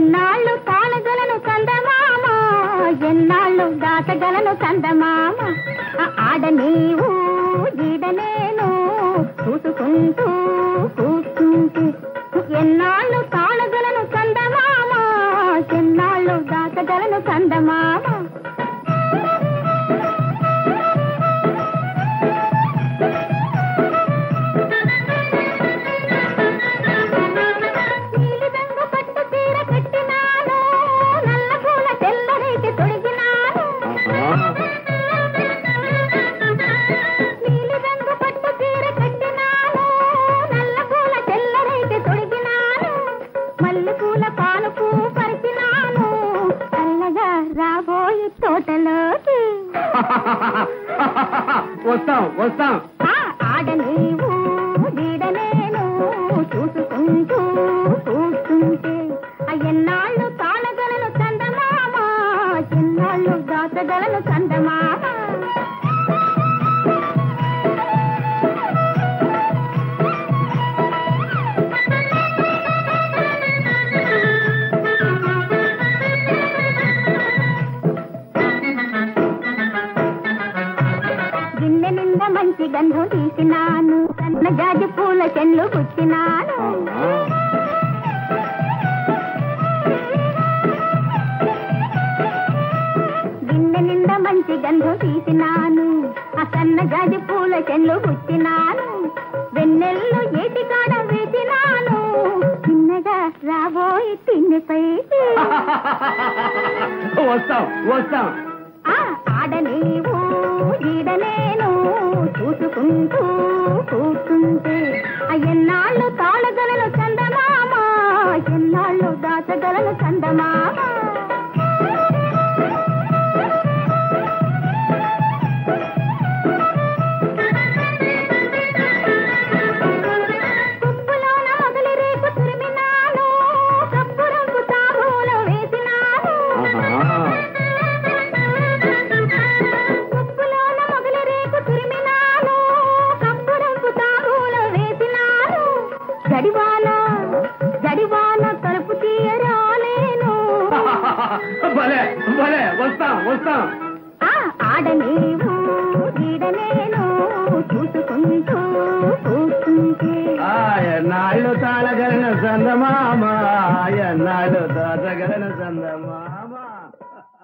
ఎన్నాళ్ళు తాళగలను కందమామ ఎన్నాళ్ళు దాటగలను కందమామ ఆ ఆడ నీవు ఈడ నేను చూసుకుంటూ కూర్చుంటే ఎన్నాళ్ళు తాళగలను కందమామ ఎన్నాళ్ళు దాటగలను కందమామ నీలిరంగు పట్టు చీర కట్టినాను నల్ల పూల తెల్లరేకి తొడిగినాను నీలిరంగు పట్టు చీర కట్టినాను నల్ల పూల తెల్లరేకి తొడిగినాను మల్లె పూల పాలకు పరిచినాను చల్లగా రాబోయి తోటలోకి వస్తాం వస్తాం ఆ ఆడ నీవు వీడ నేను చూసుకుంటూ కూర్చుంటే ఆ ఎన్నాళ్ళు తాళగలను చందమామ ఎన్నాళ్ళు దాచగలను చందమామ గిన్నె నిండా మంచి గంధం తీసినాను సన్న జాజి పూల చెన్లు గుచ్చినాను గిన్నె నిండా మంచి గంధం తీసినాను ఆ సన్న జాజి పూల చెన్లు గుచ్చినాను వెన్నెల్లు ఏటి కాడ వేసినాను చిన్నగా రాబోయి తిన్నెపైకి వస్తాం వస్తాం ఆ ఆడ నీవు ఈడ నేను చూసుకుంటూ కూర్చుంటే ఆ ఎన్నాళ్ళు తాళగలను చందమామ ఎన్నాళ్ళు దాచగలను చందమామ కుప్పులోన మొదలి రేపు తురిమినాను కప్పు రంగు తాబూలో వేసినాను కప్పులోన మొగలి రేకు తురిమినాను కప్పురంపు తాగులో వేసినాను జడివాన జడివాన తలుపు తీయరాలేను భలే భలే వస్తాం వస్తాం ఆ ఆడ నీవు ఈడ నేను చూసుకుంటూ కూర్చుంటే ఆ ఎన్నాళ్ళు తాళగలను చందమామ ఎన్నాళ్ళు దాచగలను చందమామ